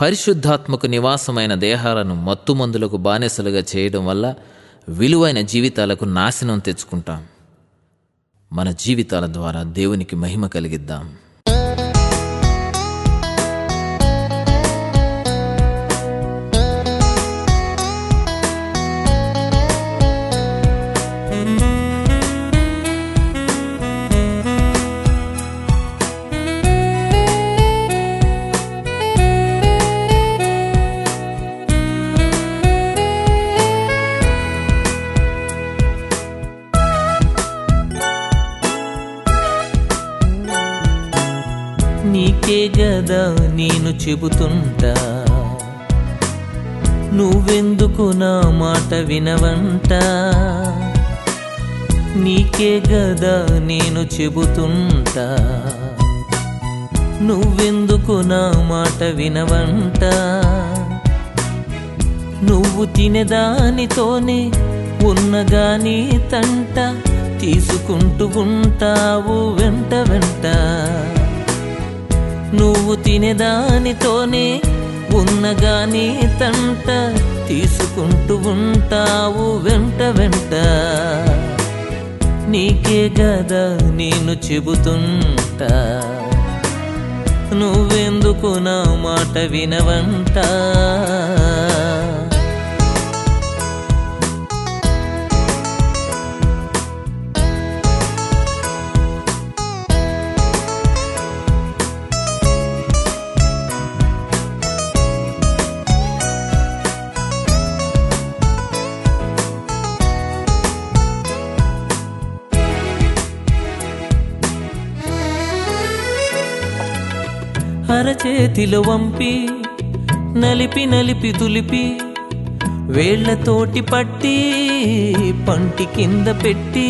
పరిశుద్ధాత్మకు నివాసమైన దేహాలను మత్తుమందులకు బానిసలుగా చేయడం వల్ల విలువైన జీవితాలకు నాశనం తెచ్చుకుంటాం మన జీవితాల ద్వారా దేవునికి మహిమ కలిగిద్దాం నీకే గదా నేను చెబుతుంటా నువ్వెందుకు నా మాట వినవంట నీకే గదా నేను చెబుతుంటా నువ్వెందుకు నా మాట వినవంట నువ్వు తినేదానితోనే ఉన్నగాని తంట తీసుకుంటూ ఉంటావు వెంట వెంట నువ్వు తినేదానితోనే ఉన్నగాని తంట తీసుకుంటూ ఉంటావు వెంట వెంట నీకే గదా నేను చెబుతుంటా నువ్వెందుకు నా మాట వినవంట అరచేతిలో వంపి నలిపి నలిపి తులిపి వేళ్లతోటి పట్టి పంటి కింద పెట్టి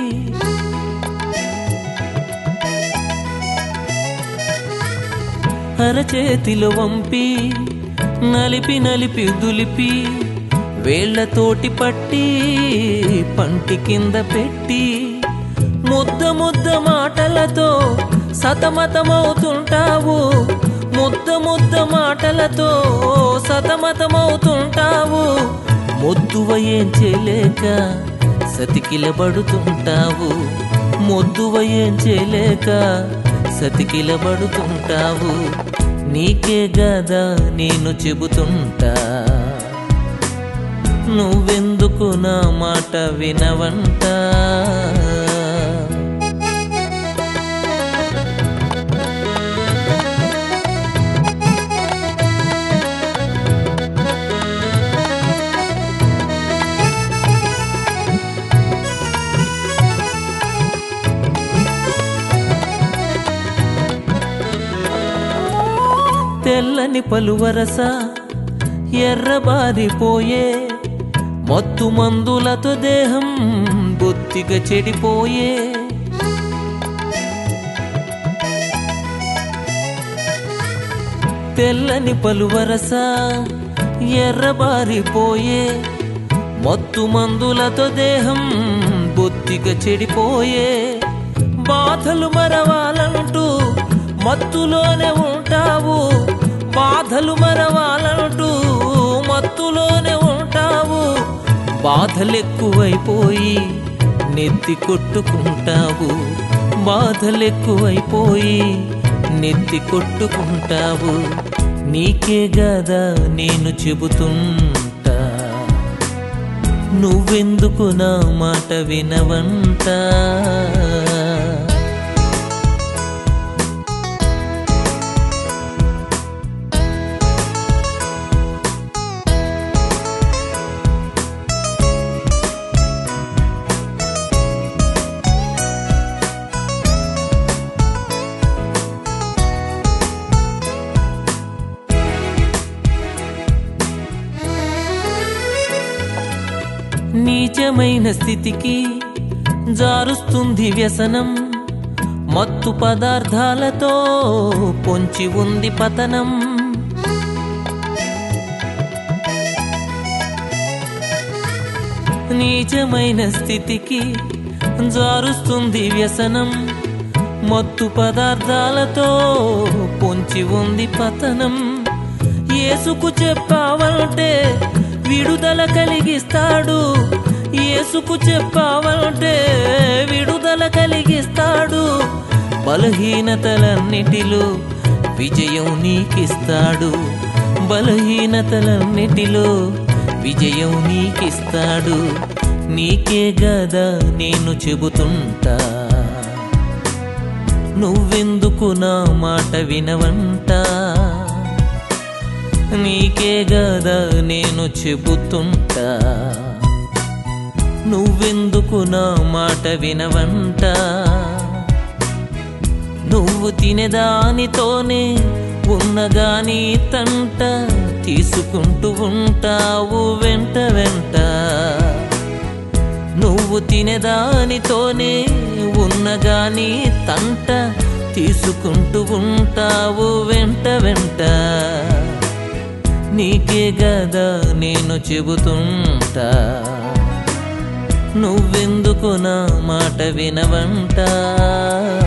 అరచేతిలో వంపి నలిపి నలిపి దులిపి వేళ్లతోటి పట్టి పంటి కింద పెట్టి ముద్ద ముద్ద మాటలతో సతమతమవుతుంటావు ముద్ద ముద్ద మాటలతో సతమతమవుతుంటావు మొద్దువ ఏం చేయలేక సతికిలబడుతుంటావు మొద్దువ ఏం చేయలేక సతికిలబడుతుంటావు నీకే గదా నేను చెబుతుంటా నువ్వెందుకు నా మాట వినవంటా తెల్లని పలువరస ఎర్రబారిపోయే మత్తు మందులతో దేహం బొత్తిగా చెడిపోయే తెల్లని పలువరస ఎర్రబారిపోయే మత్తు మందులతో దేహం బొత్తిగా చెడిపోయే బాధలు మరవాలంటూ మత్తులోనే ఉంటావు బాధలు మరవాలంటూ మత్తులోనే ఉంటావు బాధలెక్కువైపోయి నెత్తి కొట్టుకుంటావు బాధలెక్కువైపోయి నెత్తి కొట్టుకుంటావు నీకే గదా నేను చెబుతుంటా నువ్వెందుకు నా మాట వినవంటా నీచమైన స్థితికి జారుస్తుంది వ్యసనం మత్తు పదార్థాలతో పొంచి ఉంది పతనం నీచమైన స్థితికి జారుస్తుంది వ్యసనం మత్తు పదార్థాలతో పొంచి ఉంది పతనం యేసుకు చెప్పావంటే విడుదల కలిగిస్తాడు యేసుకు చెప్పావంటే విడుదల కలిగిస్తాడు బలహీనతలన్నిటిలో విజయం నీకిస్తాడు బలహీనతలన్నిటిలో విజయం నీకిస్తాడు నీకే గదా నేను చెబుతుంటా నువ్వెందుకు నా మాట వినవంటా నీకే గదా నేను చెబుతుంటా నువ్వెందుకు నా మాట వినవంటా నువ్వు తినేదానితోనే ఉన్నగాని తంట తీసుకుంటూ ఉంటావు వెంట వెంట నువ్వు తినేదానితోనే ఉన్నగాని తంట తీసుకుంటూ ఉంటావు వెంట వెంట నీకే గదా నేను చెబుతుంటా నువ్వెందుకు నా మాట వినవంటా